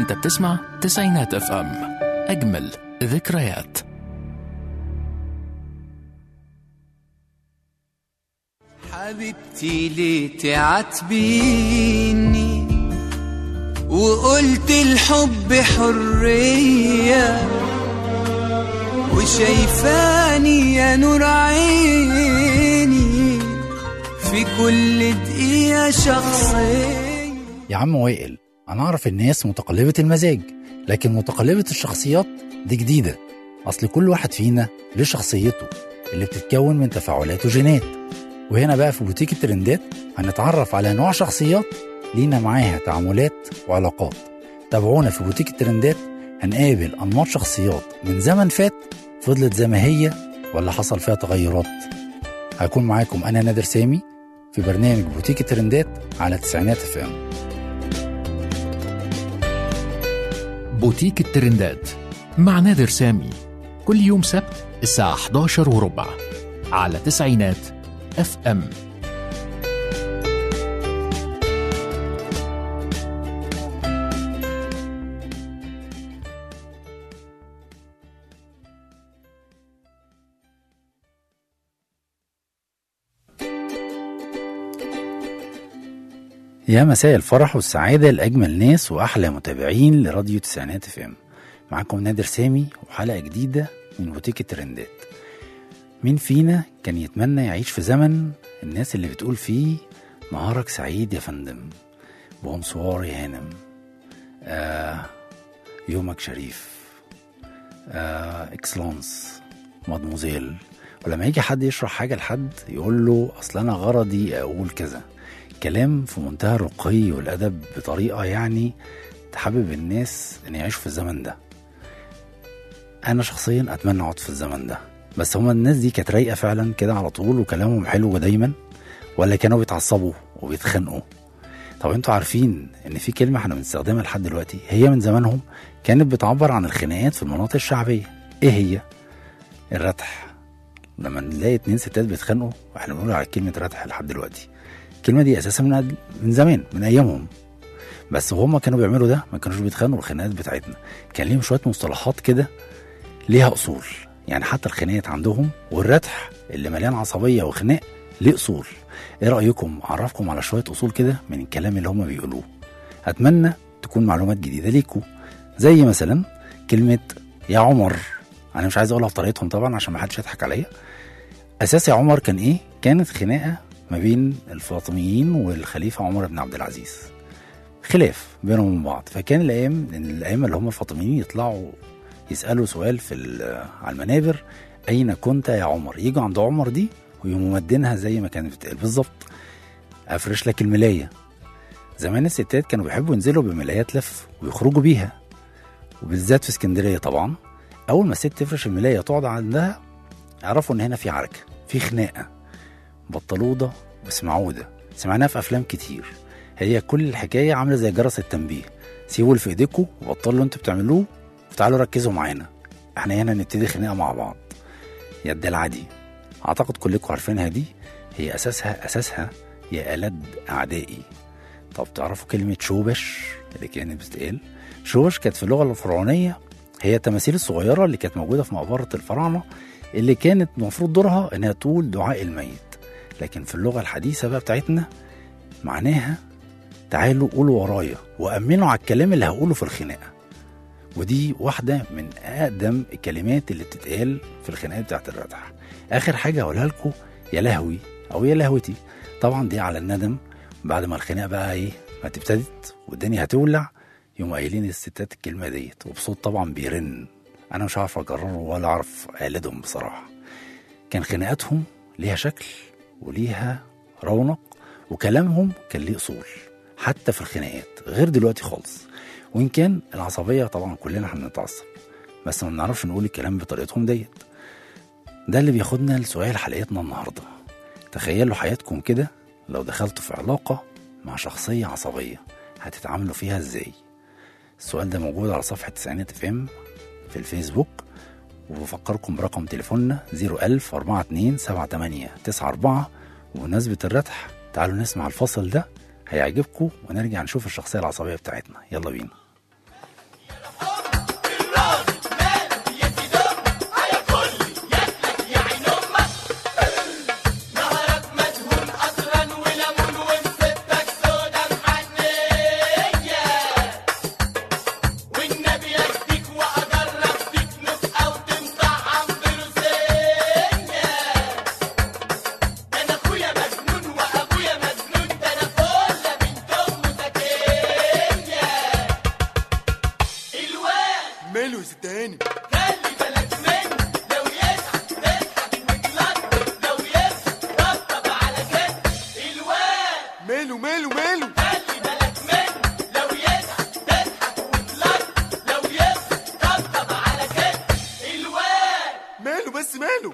انت بتسمع تسعينات اف ام اجمل ذكريات حبيبتي ليه تعاتبيني وقلت الحب حرية وشايفاني يا نور عيني في كل دقيقة شخصية يا عم وائل انا اعرف الناس متقلبة المزاج لكن متقلبة الشخصيات دي جديدة اصل كل واحد فينا له شخصيته اللي بتتكون من تفاعلات وجينات وهنا بقى في بوتيك الترندات هنتعرف على انواع شخصيات لينا معاها تعاملات وعلاقات تابعونا في بوتيك الترندات هنقابل انماط شخصيات من زمن فات فضلت زي ما هي ولا حصل فيها تغيرات هكون معاكم انا نادر سامي في برنامج بوتيك الترندات على تسعينات اف ام بوتيك الترندات مع نادر سامي كل يوم سبت الساعة 11 وربع على تسعينات اف ام يا مساء الفرح والسعادة لأجمل ناس وأحلى متابعين لراديو تسعينات اف ام معاكم نادر سامي وحلقة جديدة من بوتيك الترندات مين فينا كان يتمنى يعيش في زمن الناس اللي بتقول فيه نهارك سعيد يا فندم بونسوار يا هانم آه يومك شريف آه اكسلانس مادموزيل ولما يجي حد يشرح حاجة لحد يقول له أصل أنا غرضي أقول كذا كلام في منتهى الرقي والأدب بطريقة يعني تحبب الناس إن يعيشوا في الزمن ده أنا شخصيا أتمنى أقعد في الزمن ده بس هما الناس دي كانت رايقة فعلا كده على طول وكلامهم حلو دايما ولا كانوا بيتعصبوا وبيتخانقوا طب انتوا عارفين ان في كلمة احنا بنستخدمها لحد دلوقتي هي من زمانهم كانت بتعبر عن الخناقات في المناطق الشعبية ايه هي؟ الرتح لما نلاقي اتنين ستات بيتخانقوا واحنا بنقول على كلمة رتح لحد دلوقتي الكلمة دي اساسا من من زمان من ايامهم بس هما كانوا بيعملوا ده ما كانوش بيتخانقوا الخناقات بتاعتنا كان ليهم شوية مصطلحات كده ليها اصول يعني حتى الخناقات عندهم والرتح اللي مليان عصبية وخناق ليه اصول ايه رايكم اعرفكم على شويه اصول كده من الكلام اللي هم بيقولوه اتمنى تكون معلومات جديده ليكم زي مثلا كلمه يا عمر انا مش عايز اقولها بطريقتهم طبعا عشان ما حدش يضحك عليا اساس يا عمر كان ايه كانت خناقه ما بين الفاطميين والخليفه عمر بن عبد العزيز خلاف بينهم وبين بعض فكان الايام الايام اللي هم الفاطميين يطلعوا يسالوا سؤال في ال- على المنابر اين كنت يا عمر يجوا عند عمر دي ويقوموا مدينها زي ما كانت بتقال بالظبط افرش لك الملايه زمان الستات كانوا بيحبوا ينزلوا بملايات لف ويخرجوا بيها وبالذات في اسكندريه طبعا اول ما الست تفرش الملايه تقعد عندها اعرفوا ان هنا في عركه في خناقه بطلوده واسمعوده سمعناها في افلام كتير هي كل الحكايه عامله زي جرس التنبيه سيبوا اللي في ايديكم وبطلوا اللي انتوا بتعملوه وتعالوا ركزوا معانا احنا هنا نبتدي خناقه مع بعض يا الدلع دي اعتقد كلكم عارفينها دي هي اساسها اساسها يا ألد اعدائي طب تعرفوا كلمه شوبش اللي كانت بتتقال شوبش كانت في اللغه الفرعونيه هي التماثيل الصغيره اللي كانت موجوده في مقبره الفراعنه اللي كانت المفروض دورها انها تقول دعاء الميت لكن في اللغه الحديثه بقى بتاعتنا معناها تعالوا قولوا ورايا وامنوا على الكلام اللي هقوله في الخناقه ودي واحدة من أقدم الكلمات اللي بتتقال في الخناقات بتاعت الردح آخر حاجة هقولها لكم يا لهوي أو يا لهوتي طبعا دي على الندم بعد ما الخناقة بقى إيه ما ابتدت والدنيا هتولع يقوم قايلين الستات الكلمة ديت وبصوت طبعا بيرن أنا مش عارف أكرره ولا أعرف أقلدهم بصراحة كان خناقاتهم ليها شكل وليها رونق وكلامهم كان ليه أصول حتى في الخناقات غير دلوقتي خالص وإن كان العصبية طبعا كلنا احنا بنتعصب بس ما بنعرفش نقول الكلام بطريقتهم ديت ده اللي بياخدنا لسؤال حلقتنا النهاردة تخيلوا حياتكم كده لو دخلتوا في علاقة مع شخصية عصبية هتتعاملوا فيها ازاي السؤال ده موجود على صفحة تسعينات اف ام في الفيسبوك وبفكركم برقم تليفوننا 01000 42 78 94 وبمناسبة الرتح تعالوا نسمع الفصل ده هيعجبكم ونرجع نشوف الشخصية العصبية بتاعتنا يلا بينا تاني ماله ماله ماله ماله بس ماله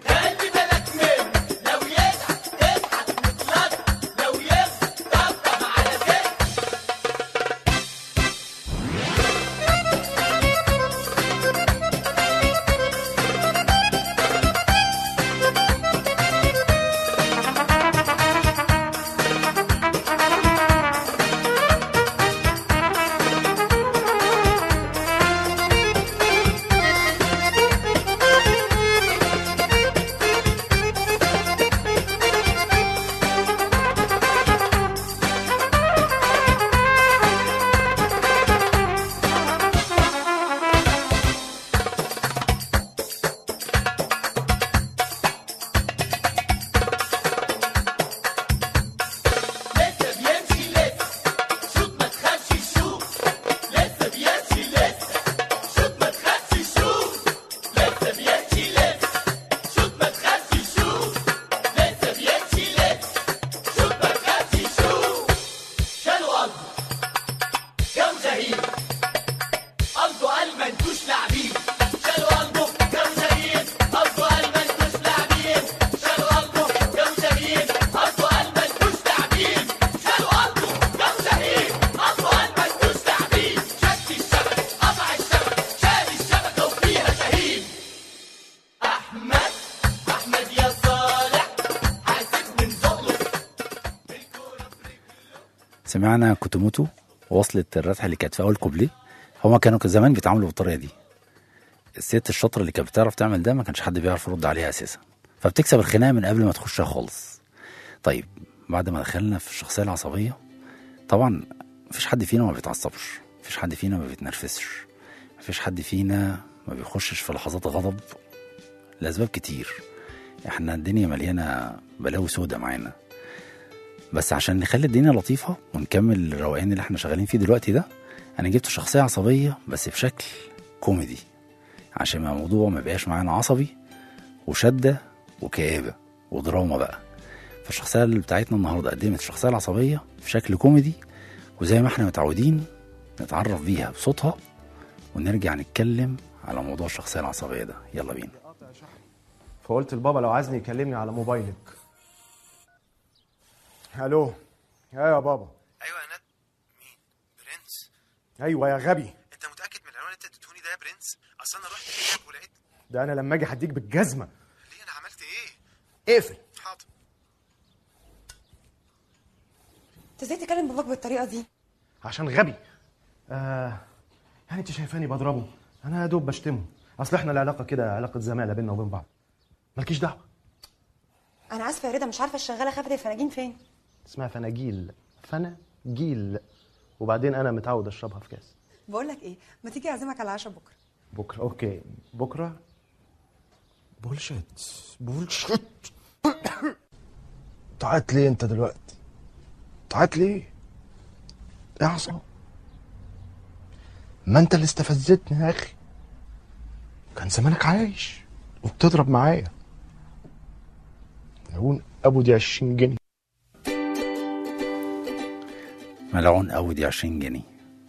سمعنا كوتوموتو وصلت الرتحه اللي كانت في اول كوبليه هما كانوا زمان بيتعاملوا بالطريقه دي الست الشاطره اللي كانت بتعرف تعمل ده ما كانش حد بيعرف يرد عليها اساسا فبتكسب الخناقه من قبل ما تخشها خالص طيب بعد ما دخلنا في الشخصيه العصبيه طبعا مفيش حد فينا ما بيتعصبش مفيش حد فينا ما بيتنرفزش مفيش حد فينا ما بيخشش في لحظات غضب لاسباب كتير احنا الدنيا مليانه بلاوي سودة معانا بس عشان نخلي الدنيا لطيفه ونكمل الروقان اللي احنا شغالين فيه دلوقتي ده انا جبت شخصيه عصبيه بس بشكل كوميدي عشان ما الموضوع ما بقاش معانا عصبي وشده وكآبه ودراما بقى فالشخصيه اللي بتاعتنا النهارده قدمت الشخصيه العصبيه بشكل كوميدي وزي ما احنا متعودين نتعرف بيها بصوتها ونرجع نتكلم على موضوع الشخصيه العصبيه ده يلا بينا فقلت لبابا لو عايزني يكلمني على موبايلك الو ايوه يا بابا ايوه يا ند مين برنس ايوه يا غبي انت متاكد من العنوان اللي انت اديتهوني ده يا برنس اصل انا رحت هناك ولقيت ده انا لما اجي هديك بالجزمه ليه انا عملت ايه اقفل حاضر انت ازاي تكلم باباك بالطريقه دي عشان غبي آه يعني انت شايفاني بضربه انا يا دوب بشتمه اصل احنا العلاقه كده علاقه زماله بينا وبين بعض مالكيش دعوه انا اسفه يا رضا مش عارفه الشغاله خافت الفناجين فين اسمها فناجيل فناجيل وبعدين انا متعود اشربها في كاس بقول لك ايه ما تيجي اعزمك على العشاء بكره بكره اوكي بكره بولشيت بولشيت تعيط ليه انت دلوقتي تعيط ليه يا عصام ما انت اللي استفزتني يا اخي كان زمانك عايش وبتضرب معايا لون ابو دي 20 جنيه ملعون قوي دي 20 جنيه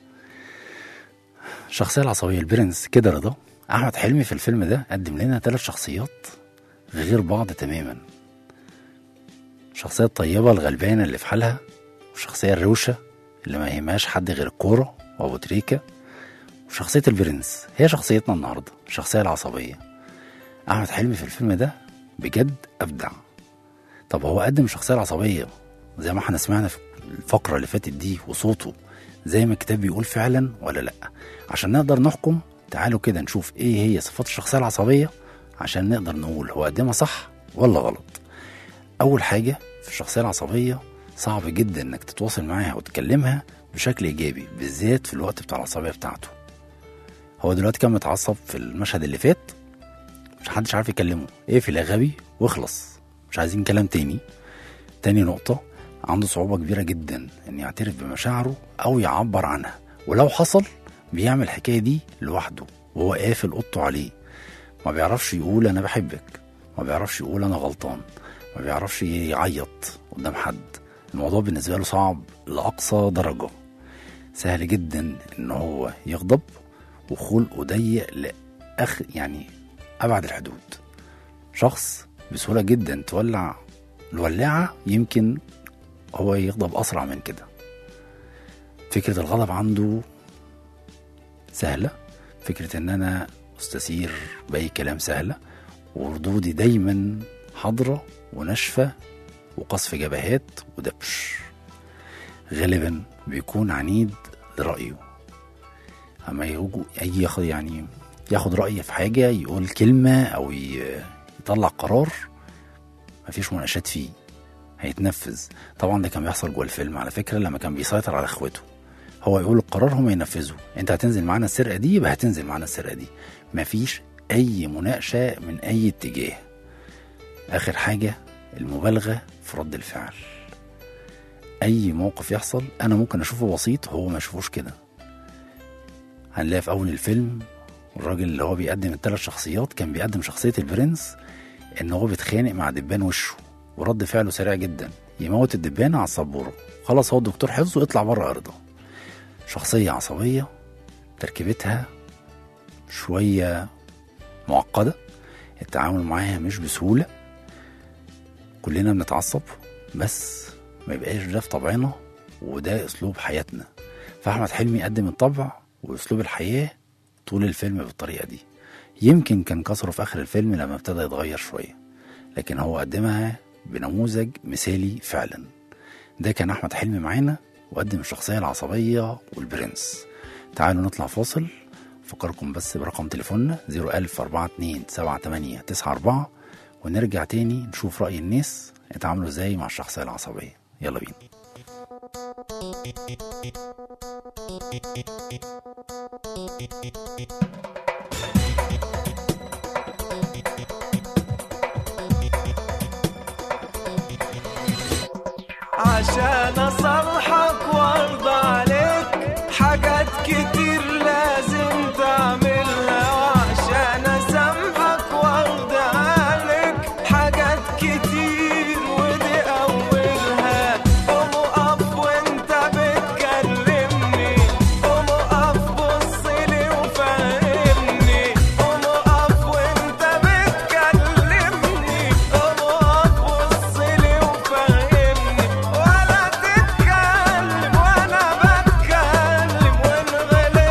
الشخصية العصبية البرنس كده رضا أحمد حلمي في الفيلم ده قدم لنا ثلاث شخصيات غير بعض تماما الشخصية الطيبة الغلبانة اللي في حالها والشخصية الروشة اللي ما يهمهاش حد غير الكورة وأبو تريكة وشخصية البرنس هي شخصيتنا النهاردة الشخصية العصبية أحمد حلمي في الفيلم ده بجد أبدع طب هو قدم الشخصية العصبية زي ما احنا سمعنا في الفقرة اللي فاتت دي وصوته زي ما الكتاب بيقول فعلا ولا لأ عشان نقدر نحكم تعالوا كده نشوف ايه هي صفات الشخصية العصبية عشان نقدر نقول هو قدمها صح ولا غلط أول حاجة في الشخصية العصبية صعب جدا انك تتواصل معاها وتكلمها بشكل ايجابي بالذات في الوقت بتاع العصبية بتاعته هو دلوقتي كان متعصب في المشهد اللي فات مش حدش عارف يكلمه اقفل يا غبي واخلص مش عايزين كلام تاني تاني نقطة عنده صعوبة كبيرة جدا إن يعترف بمشاعره أو يعبر عنها ولو حصل بيعمل الحكاية دي لوحده وهو قافل اوضته عليه ما بيعرفش يقول انا بحبك ما بيعرفش يقول انا غلطان ما بيعرفش يعيط قدام حد الموضوع بالنسبه له صعب لاقصى درجه سهل جدا ان هو يغضب وخلقه ضيق لاخ يعني ابعد الحدود شخص بسهوله جدا تولع الولاعه يمكن هو يغضب اسرع من كده فكره الغضب عنده سهله فكره ان انا استثير باي كلام سهله وردودي دايما حاضره وناشفه وقصف جبهات ودبش غالبا بيكون عنيد لرأيه أما يجو يجي ياخد يعني ياخد رأي في حاجة يقول كلمة أو ي- يطلع قرار مفيش مناقشات فيه هيتنفذ طبعا ده كان بيحصل جوه الفيلم على فكرة لما كان بيسيطر على اخوته هو يقول القرار هم ينفذوا انت هتنزل معانا السرقة دي يبقى هتنزل معانا السرقة دي مفيش أي مناقشة من أي اتجاه آخر حاجة المبالغة في رد الفعل اي موقف يحصل انا ممكن اشوفه بسيط هو ما يشوفوش كده هنلاقي في اول الفيلم الراجل اللي هو بيقدم الثلاث شخصيات كان بيقدم شخصيه البرنس ان هو بيتخانق مع دبان وشه ورد فعله سريع جدا يموت الدبانه على السبوره خلاص هو الدكتور حفظه يطلع بره ارضه شخصيه عصبيه تركيبتها شويه معقده التعامل معاها مش بسهوله كلنا بنتعصب بس ما يبقاش ده في طبعنا وده اسلوب حياتنا فاحمد حلمي قدم الطبع واسلوب الحياه طول الفيلم بالطريقه دي يمكن كان كسره في اخر الفيلم لما ابتدى يتغير شويه لكن هو قدمها بنموذج مثالي فعلا ده كان احمد حلمي معانا وقدم الشخصيه العصبيه والبرنس تعالوا نطلع فاصل فكركم بس برقم تليفوننا 010427894 ونرجع تاني نشوف رأي الناس اتعاملوا ازاي مع الشخصية العصبية يلا بينا عشان اصلحك وارضى عليك حاجات كتير لازم تعملها وعشان اسامحك وارضى عليك حاجات كتير ودي اولها قوم اقف وانت بتكلمني قوم اقف بصلي وفهمني قوم اقف وانت بتكلمني قوم اقف بصلي وفهمني ولا تتكلم وانا بتكلم وان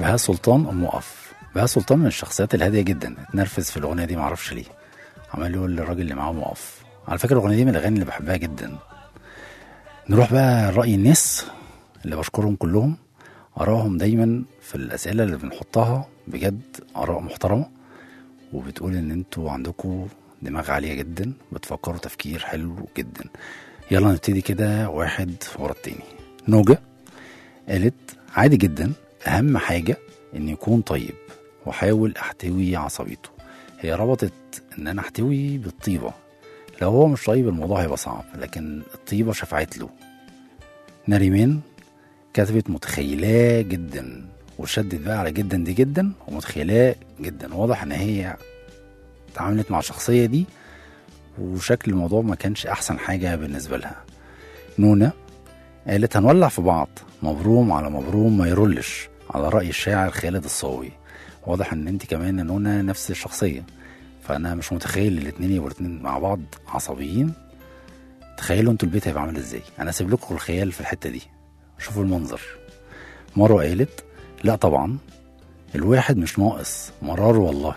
بهاء سلطان ام وقف بهاء سلطان من الشخصيات الهاديه جدا اتنرفز في الاغنيه دي معرفش ليه عمال يقول للراجل اللي معاه وقف على فكره الاغنيه دي من الاغاني اللي بحبها جدا نروح بقى راي الناس اللي بشكرهم كلهم ارائهم دايما في الاسئله اللي بنحطها بجد اراء محترمه وبتقول ان انتوا عندكم دماغ عاليه جدا بتفكروا تفكير حلو جدا يلا نبتدي كده واحد ورا التاني نوجا قالت عادي جدا اهم حاجه ان يكون طيب واحاول احتوي عصبيته هي ربطت ان انا احتوي بالطيبه لو هو مش طيب الموضوع هيبقى صعب لكن الطيبه شفعت له ناريمان كتبت متخيلاه جدا وشدت بقى على جدا دي جدا ومتخيلاه جدا واضح ان هي اتعاملت مع الشخصيه دي وشكل الموضوع ما كانش احسن حاجه بالنسبه لها نونا قالت هنولع في بعض مبروم على مبروم ما يرلش على راي الشاعر خالد الصاوي واضح ان انت كمان يا نونا نفس الشخصيه فانا مش متخيل الاتنين يبقوا الاتنين مع بعض عصبيين تخيلوا انتوا البيت هيبقى عامل ازاي انا سيب لكم الخيال في الحته دي شوفوا المنظر مروه قالت لا طبعا الواحد مش ناقص مرار والله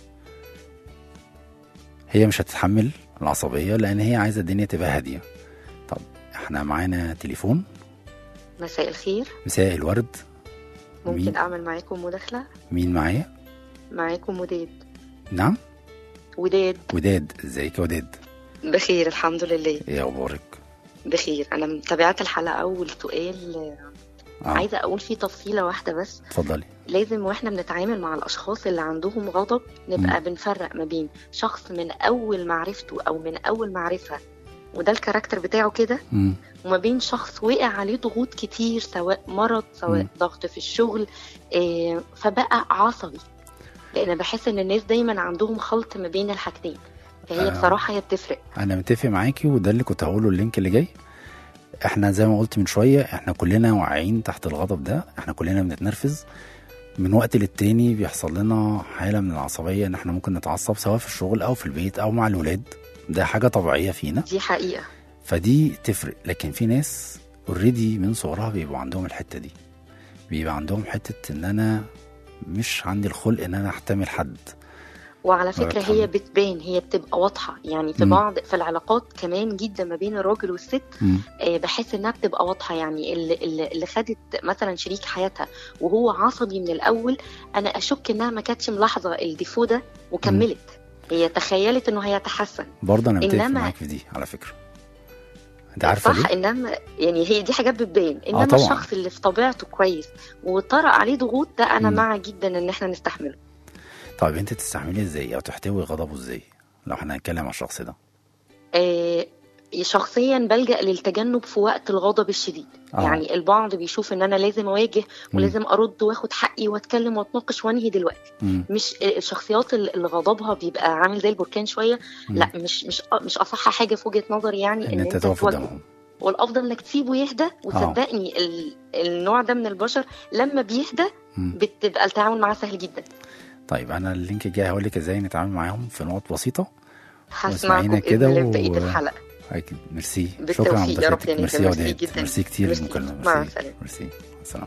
هي مش هتتحمل العصبيه لان هي عايزه الدنيا تبقى هاديه طب احنا معانا تليفون مساء الخير مساء الورد ممكن مين؟ أعمل معاكم مداخلة مين معايا معاكم وداد نعم وداد وداد ازيك يا وداد بخير الحمد لله ايه اخبارك بخير أنا متابعة الحلقة والسؤال آه. عايزة أقول فيه تفصيلة واحدة بس اتفضلي لازم واحنا بنتعامل مع الاشخاص اللي عندهم غضب نبقى بنفرق ما بين شخص من اول معرفته او من اول معرفه وده الكاركتر بتاعه كده مم. وما بين شخص وقع عليه ضغوط كتير سواء مرض سواء مم. ضغط في الشغل آه، فبقى عصبي لان بحس ان الناس دايما عندهم خلط ما بين الحاجتين فهي آه. بصراحه هي بتفرق انا متفق معاكي وده اللي كنت هقوله اللينك اللي جاي احنا زي ما قلت من شويه احنا كلنا واقعين تحت الغضب ده احنا كلنا بنتنرفز من وقت للتاني بيحصل لنا حاله من العصبيه ان احنا ممكن نتعصب سواء في الشغل او في البيت او مع الولاد ده حاجه طبيعيه فينا دي حقيقه فدي تفرق لكن في ناس اوريدي من صغرها بيبقوا عندهم الحته دي بيبقى عندهم حته ان انا مش عندي الخلق ان انا احتمل حد وعلى فكره بتحمل. هي بتبان هي بتبقى واضحه يعني في مم. بعض في العلاقات كمان جدا ما بين الراجل والست مم. آه، بحس انها بتبقى واضحه يعني اللي, اللي اللي خدت مثلا شريك حياتها وهو عصبي من الاول انا اشك انها ما كانتش ملاحظه الديفو ده وكملت هي تخيلت انه هيتحسن برضه انا متفق إنما- معاك في دي على فكره انت عارفه صح ليه؟ انما يعني هي دي حاجات بتبان انما طبعاً. الشخص اللي في طبيعته كويس وطرأ عليه ضغوط ده انا مم. مع جدا ان احنا نستحمله طيب انت تستحملي ازاي او تحتوي غضبه ازاي لو احنا هنتكلم على الشخص ده آه، شخصيا بلجأ للتجنب في وقت الغضب الشديد آه. آه. يعني البعض بيشوف ان انا لازم اواجه ولازم ارد واخد حقي واتكلم واتناقش وانهي دلوقتي مم. مش الشخصيات اللي غضبها بيبقى عامل زي البركان شويه مم. لا مش مش مش اصح حاجه في وجهه نظري يعني ان انت تقف تواجهه قدامهم والافضل انك تسيبه يهدى وصدقني ال- النوع ده من البشر لما بيهدى مم. بتبقى التعامل معاه سهل جدا طيب انا اللينك الجاي هقول لك ازاي نتعامل معاهم في نقط بسيطه هسمعكم واسمعينا باذن كده الله و- في بقيه الحلقه اكيد ميرسي بالتوفيق شكرا على يا رب مداخلتك يا ميرسي نادر، يا ميرسي وداد جدا. ميرسي كتير ميرسي. المكالمه مع ميرسي السلامة. ميرسي مع السلامه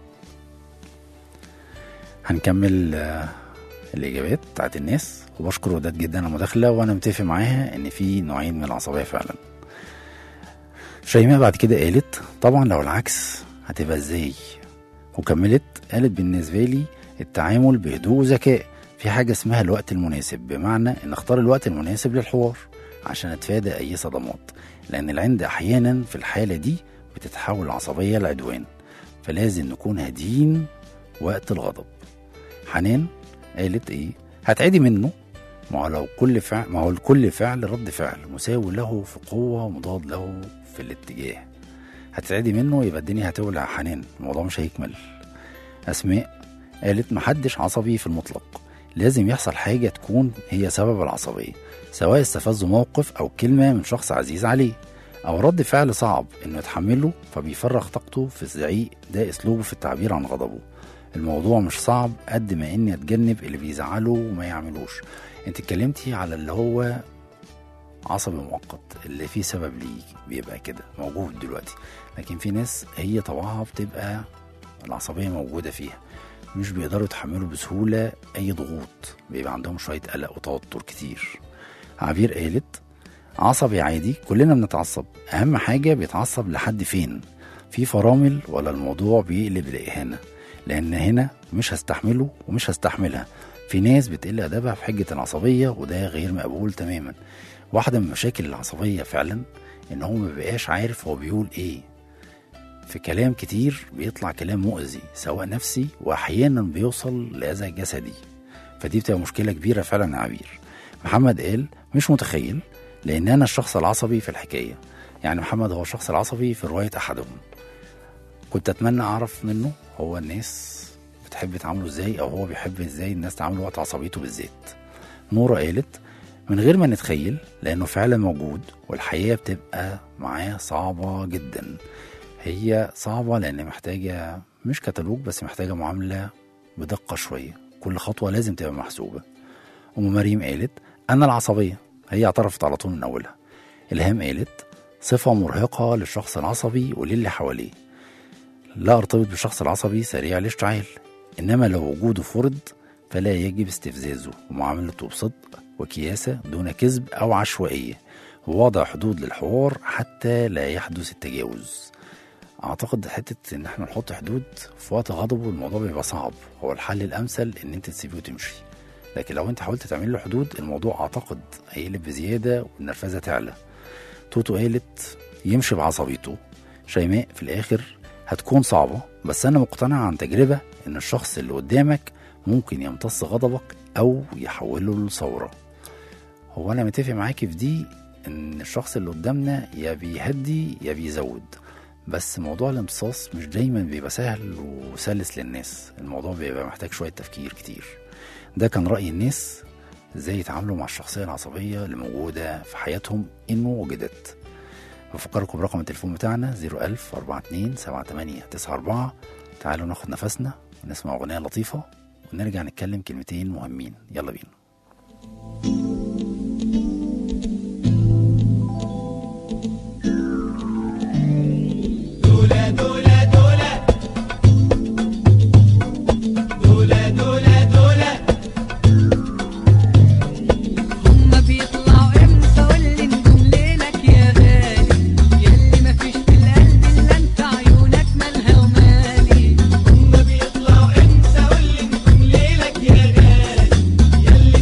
هنكمل آه، الاجابات بتاعت الناس وبشكر وداد جدا على المداخله وانا متفق معاها ان في نوعين من العصبيه فعلا شيماء بعد كده قالت طبعا لو العكس هتبقى ازاي وكملت قالت بالنسبه لي التعامل بهدوء وذكاء في حاجه اسمها الوقت المناسب بمعنى ان اختار الوقت المناسب للحوار عشان اتفادى اي صدمات لان العند احيانا في الحاله دي بتتحول العصبيه لعدوان فلازم نكون هاديين وقت الغضب حنان قالت ايه هتعدي منه ما هو لو كل فعل ما هو لكل فعل رد فعل مساوي له في قوة ومضاد له في الاتجاه هتعدي منه يبقى الدنيا هتولع حنان الموضوع مش هيكمل أسماء قالت محدش عصبي في المطلق لازم يحصل حاجة تكون هي سبب العصبية سواء استفز موقف أو كلمة من شخص عزيز عليه أو رد فعل صعب إنه يتحمله فبيفرغ طاقته في الزعيق ده أسلوبه في التعبير عن غضبه الموضوع مش صعب قد ما إني أتجنب اللي بيزعله وما يعملوش انت اتكلمتي على اللي هو عصبي مؤقت اللي فيه سبب ليه بيبقى كده موجود دلوقتي لكن في ناس هي طبعها بتبقى العصبية موجودة فيها مش بيقدروا يتحملوا بسهولة أي ضغوط بيبقى عندهم شوية قلق وتوتر كتير عبير قالت عصبي عادي كلنا بنتعصب أهم حاجة بيتعصب لحد فين في فرامل ولا الموضوع بيقلب لإهانة لأن هنا مش هستحمله ومش هستحملها في ناس بتقل أدبها في حجة العصبية وده غير مقبول تماما واحدة من مشاكل العصبية فعلا إن هو مبقاش عارف هو بيقول إيه في كلام كتير بيطلع كلام مؤذي سواء نفسي وأحيانا بيوصل لأذى جسدي فدي بتبقى مشكلة كبيرة فعلا يا عبير محمد قال مش متخيل لأن أنا الشخص العصبي في الحكاية يعني محمد هو الشخص العصبي في رواية أحدهم كنت أتمنى أعرف منه هو الناس بتحب تعامله إزاي أو هو بيحب إزاي الناس تعامله وقت عصبيته بالذات نورة قالت من غير ما نتخيل لأنه فعلا موجود والحياة بتبقى معاه صعبة جدا هي صعبة لأن محتاجة مش كتالوج بس محتاجة معاملة بدقة شوية كل خطوة لازم تبقى محسوبة أم مريم قالت أنا العصبية هي اعترفت على طول من أولها إلهام قالت صفة مرهقة للشخص العصبي وللي حواليه لا أرتبط بالشخص العصبي سريع الاشتعال إنما لو وجوده فرض فلا يجب استفزازه ومعاملته بصدق وكياسة دون كذب أو عشوائية ووضع حدود للحوار حتى لا يحدث التجاوز اعتقد حته ان احنا نحط حدود في وقت غضبه الموضوع بيبقى صعب هو الحل الامثل ان انت تسيبه وتمشي لكن لو انت حاولت تعمل له حدود الموضوع اعتقد هيقلب بزياده والنرفزه تعلى توتو قالت يمشي بعصبيته شيماء في الاخر هتكون صعبه بس انا مقتنع عن تجربه ان الشخص اللي قدامك ممكن يمتص غضبك او يحوله لثوره هو انا متفق معاكي في دي ان الشخص اللي قدامنا يا بيهدي يا بيزود بس موضوع الامتصاص مش دايما بيبقى سهل وسلس للناس الموضوع بيبقى محتاج شوية تفكير كتير ده كان رأي الناس ازاي يتعاملوا مع الشخصية العصبية اللي موجودة في حياتهم إن وجدت بفكركم برقم التليفون بتاعنا 01000 42 78 94 تعالوا ناخد نفسنا ونسمع أغنية لطيفة ونرجع نتكلم كلمتين مهمين يلا بينا هما بيطلعوا امتى قولي نجوم ليلك يا غالي ياللي مفيش في القلب الا انت عيونك مالها ومالي هما بيطلعوا امتى قولي نجوم ليلك يا غالي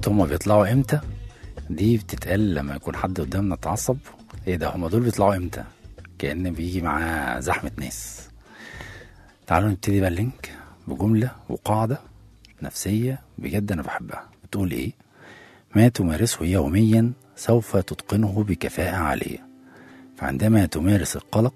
هما بيطلعوا امتى دي بتتقال لما يكون حد قدامنا اتعصب ايه ده هما دول بيطلعوا امتى كأن بيجي معاه زحمة ناس تعالوا نبتدي بقى اللينك بجملة وقاعدة نفسية بجد أنا بحبها بتقول إيه ما تمارسه يوميا سوف تتقنه بكفاءة عالية فعندما تمارس القلق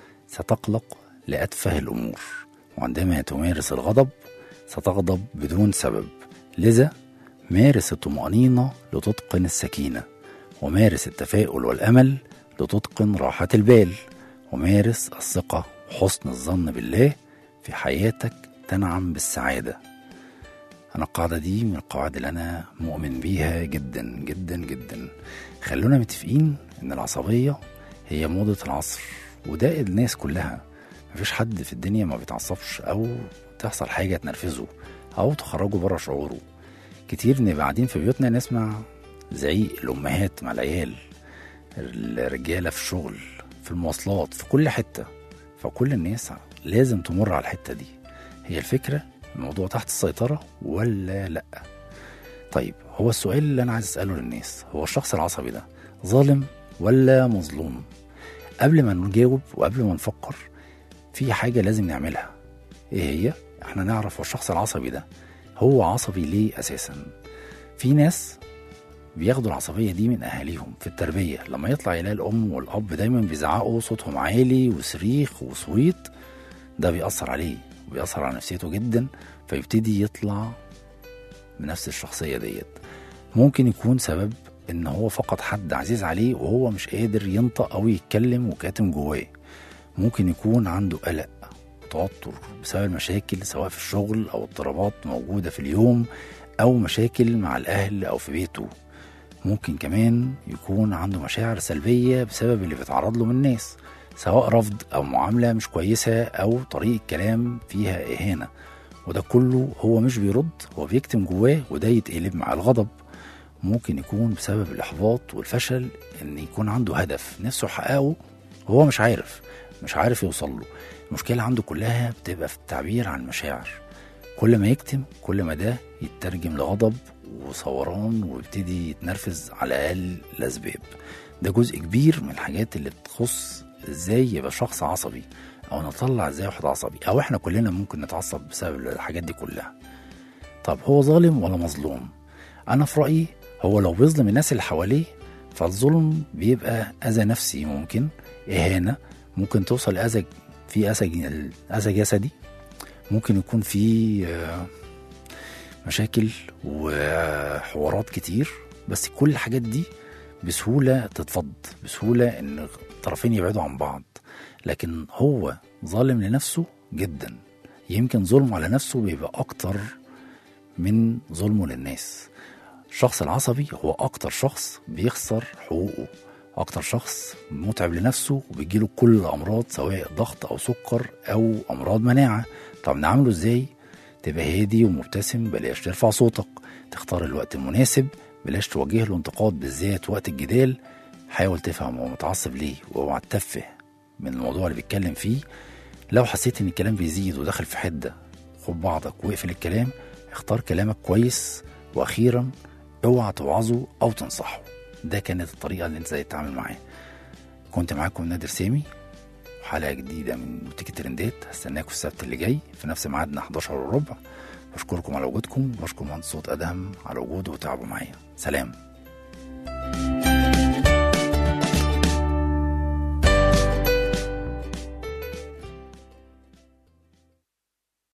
ستقلق لأتفه الأمور وعندما تمارس الغضب ستغضب بدون سبب لذا مارس الطمأنينة لتتقن السكينة ومارس التفاؤل والأمل لتتقن راحة البال ومارس الثقة وحسن الظن بالله في حياتك تنعم بالسعادة أنا القاعدة دي من القواعد اللي أنا مؤمن بيها جدا جدا جدا خلونا متفقين إن العصبية هي موضة العصر وده الناس كلها مفيش حد في الدنيا ما بيتعصبش أو تحصل حاجة تنرفزه أو تخرجه بره شعوره كتير نبقى قاعدين في بيوتنا نسمع زعيق الأمهات مع العيال الرجالة في الشغل في المواصلات في كل حتة فكل الناس لازم تمر على الحتة دي هي الفكرة الموضوع تحت السيطرة ولا لأ طيب هو السؤال اللي أنا عايز أسأله للناس هو الشخص العصبي ده ظالم ولا مظلوم قبل ما نجاوب وقبل ما نفكر في حاجة لازم نعملها ايه هي احنا نعرف هو الشخص العصبي ده هو عصبي ليه اساسا في ناس بياخدوا العصبية دي من أهاليهم في التربية لما يطلع يلاقي الأم والأب دايما بيزعقوا صوتهم عالي وصريخ وصويت ده بيأثر عليه وبيأثر على نفسيته جدا فيبتدي يطلع بنفس الشخصية ديت ممكن يكون سبب إن هو فقد حد عزيز عليه وهو مش قادر ينطق أو يتكلم وكاتم جواه ممكن يكون عنده قلق وتوتر بسبب المشاكل سواء في الشغل أو اضطرابات موجودة في اليوم أو مشاكل مع الأهل أو في بيته ممكن كمان يكون عنده مشاعر سلبية بسبب اللي بيتعرض له من الناس سواء رفض أو معاملة مش كويسة أو طريقة كلام فيها إهانة وده كله هو مش بيرد هو بيكتم جواه وده يتقلب مع الغضب ممكن يكون بسبب الإحباط والفشل إن يكون عنده هدف نفسه يحققه وهو مش عارف مش عارف يوصل له المشكلة عنده كلها بتبقى في التعبير عن المشاعر كل ما يكتم كل ما ده يترجم لغضب وثوران ويبتدي يتنرفز على اقل الاسباب ده جزء كبير من الحاجات اللي بتخص ازاي يبقى شخص عصبي او نطلع ازاي واحد عصبي او احنا كلنا ممكن نتعصب بسبب الحاجات دي كلها طب هو ظالم ولا مظلوم انا في رايي هو لو بيظلم الناس اللي حواليه فالظلم بيبقى اذى نفسي ممكن اهانه ممكن توصل لاذى في اذى اذى جسدي ممكن يكون في آه، مشاكل وحوارات كتير بس كل الحاجات دي بسهولة تتفض بسهولة ان الطرفين يبعدوا عن بعض لكن هو ظالم لنفسه جدا يمكن ظلمه على نفسه بيبقى اكتر من ظلمه للناس الشخص العصبي هو اكتر شخص بيخسر حقوقه اكتر شخص متعب لنفسه وبيجيله كل الامراض سواء ضغط او سكر او امراض مناعه طب نعمله ازاي تبقى هادي ومبتسم بلاش ترفع صوتك تختار الوقت المناسب بلاش توجه له انتقاد بالذات وقت الجدال حاول تفهم هو متعصب ليه واوعى تتفه من الموضوع اللي بيتكلم فيه لو حسيت ان الكلام بيزيد وداخل في حده خد بعضك واقفل الكلام اختار كلامك كويس واخيرا اوعى توعظه او تنصحه ده كانت الطريقه اللي انت ازاي تتعامل معاه كنت معاكم نادر سامي وحلقه جديده من بوتيك الترندات هستناكم السبت اللي جاي في نفس ميعادنا 11 وربع بشكركم على وجودكم وبشكر مهندس صوت ادهم على وجوده وتعبه معايا سلام